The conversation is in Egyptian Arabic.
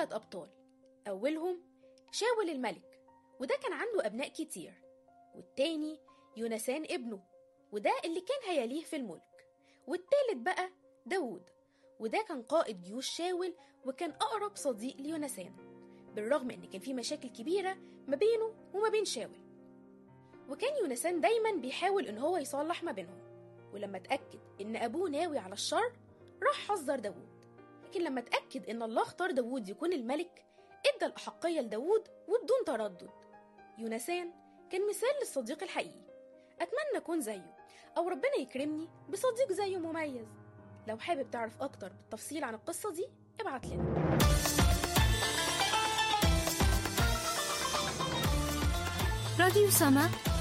ثلاث أبطال أولهم شاول الملك وده كان عنده أبناء كتير والتاني يونسان ابنه وده اللي كان هيليه في الملك والتالت بقى داوود وده كان قائد جيوش شاول وكان أقرب صديق ليونسان بالرغم إن كان في مشاكل كبيرة ما بينه وما بين شاول وكان يونسان دايما بيحاول إن هو يصلح ما بينهم ولما اتأكد إن أبوه ناوي على الشر راح حذر داوود لكن لما اتأكد إن الله اختار داوود يكون الملك ادى الأحقية لداوود وبدون تردد يونسان كان مثال للصديق الحقيقي أتمنى أكون زيه أو ربنا يكرمني بصديق زيه مميز لو حابب تعرف أكتر بالتفصيل عن القصة دي ابعت لنا راديو سما